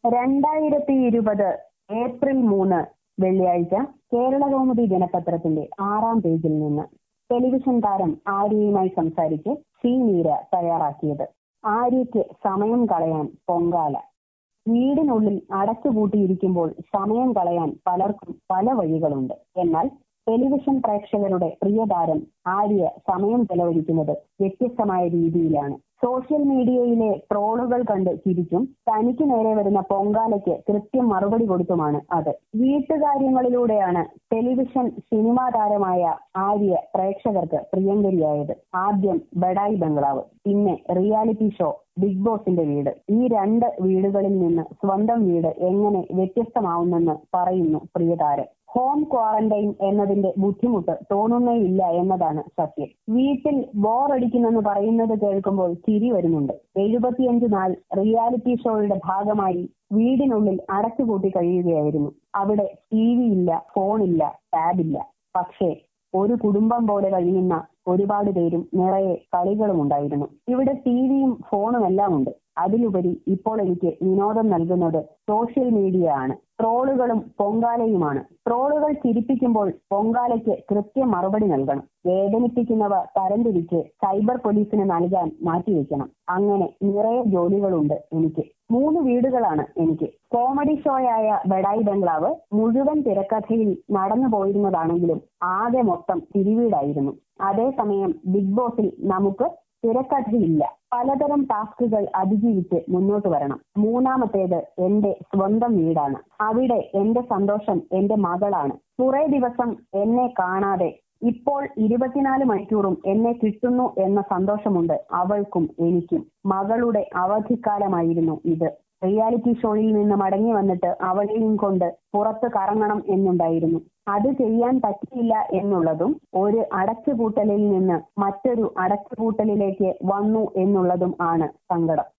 രണ്ടായിരത്തി ഇരുപത് ഏപ്രിൽ മൂന്ന് വെള്ളിയാഴ്ച കേരളകൗമുദി ദിനപത്രത്തിന്റെ ആറാം പേജിൽ നിന്ന് ടെലിവിഷൻ താരം ആര്യയുമായി സംസാരിച്ച് സി മീര തയ്യാറാക്കിയത് ആര്യയ്ക്ക് സമയം കളയാൻ പൊങ്കാല വീടിനുള്ളിൽ അടച്ചുപൂട്ടിയിരിക്കുമ്പോൾ സമയം കളയാൻ പലർക്കും പല വഴികളുണ്ട് എന്നാൽ ടെലിവിഷൻ പ്രേക്ഷകരുടെ പ്രിയതാരം ആര്യ സമയം ചെലവഴിക്കുന്നത് വ്യത്യസ്തമായ രീതിയിലാണ് സോഷ്യൽ മീഡിയയിലെ ട്രോളുകൾ കണ്ട് ചിരിച്ചും തനിക്ക് നേരെ വരുന്ന പൊങ്കാലയ്ക്ക് കൃത്യം മറുപടി കൊടുത്തുമാണ് അത് വീട്ടുകാര്യങ്ങളിലൂടെയാണ് ടെലിവിഷൻ സിനിമാ താരമായ ആര്യ പ്രേക്ഷകർക്ക് പ്രിയങ്കരിയായത് ആദ്യം ബഡായി ബംഗ്ലാവ് പിന്നെ റിയാലിറ്റി ഷോ ബിഗ് ബോസിന്റെ വീട് ഈ രണ്ട് വീടുകളിൽ നിന്ന് സ്വന്തം വീട് എങ്ങനെ വ്യത്യസ്തമാവുന്നെന്ന് പറയുന്നു പ്രിയതാരം ഹോം ക്വാറന്റൈൻ എന്നതിന്റെ ബുദ്ധിമുട്ട് തോന്നുന്നേയില്ല എന്നതാണ് സത്യം വീട്ടിൽ ബോറടിക്കുന്നെന്ന് പറയുന്നത് കേൾക്കുമ്പോൾ ചിരി വരുന്നുണ്ട് എഴുപത്തിയഞ്ച് നാൾ റിയാലിറ്റി ഷോയുടെ ഭാഗമായി വീടിനുള്ളിൽ അടച്ചുപൂട്ടി കഴിയുകയായിരുന്നു അവിടെ ടി വി ഇല്ല ഫോണില്ല ടാബില്ല പക്ഷേ ഒരു കുടുംബം പോലെ കഴിയുന്ന ഒരുപാട് പേരും നിറയെ കളികളും ഉണ്ടായിരുന്നു ഇവിടെ ടിവിയും ഫോണും എല്ലാം ഉണ്ട് അതിലുപരി ഇപ്പോൾ എനിക്ക് വിനോദം നൽകുന്നത് സോഷ്യൽ മീഡിയ ആണ് ട്രോളുകളും പൊങ്കാലയുമാണ് ട്രോളുകൾ ചിരിപ്പിക്കുമ്പോൾ പൊങ്കാലയ്ക്ക് കൃത്യം മറുപടി നൽകണം വേദനിപ്പിക്കുന്നവ തരംതിരിച്ച് സൈബർ പോലീസിന് നൽകാൻ മാറ്റിവെക്കണം അങ്ങനെ നിറയെ ജോലികളുണ്ട് എനിക്ക് മൂന്ന് വീടുകളാണ് എനിക്ക് കോമഡി ഷോയായ ബഡായി ബംഗ്ലാവ് മുഴുവൻ തിരക്കഥയിൽ നടന്നു പോയിരുന്നതാണെങ്കിലും ആകെ മൊത്തം തിരുവീടായിരുന്നു അതേസമയം ബിഗ് ബോസിൽ നമുക്ക് തിരക്കഥയില്ല പലതരം ടാസ്കുകൾ അതിജീവിച്ച് മുന്നോട്ട് വരണം മൂന്നാമത്തേത് എന്റെ സ്വന്തം വീടാണ് അവിടെ എന്റെ സന്തോഷം എന്റെ മകളാണ് കുറെ ദിവസം എന്നെ കാണാതെ ഇപ്പോൾ ഇരുപത്തിനാല് മണിക്കൂറും എന്നെ കിട്ടുന്നു എന്ന സന്തോഷമുണ്ട് അവൾക്കും എനിക്കും മകളുടെ അവധിക്കാലമായിരുന്നു ഇത് റിയാലിറ്റി ഷോയിൽ നിന്ന് മടങ്ങി വന്നിട്ട് അവളെയും കൊണ്ട് പുറത്ത് കറങ്ങണം എന്നുണ്ടായിരുന്നു അത് ചെയ്യാൻ പറ്റിയില്ല എന്നുള്ളതും ഒരു അടച്ചുപൂട്ടലിൽ നിന്ന് മറ്റൊരു അടച്ചുപൂട്ടലിലേക്ക് വന്നു എന്നുള്ളതും ആണ് സങ്കടം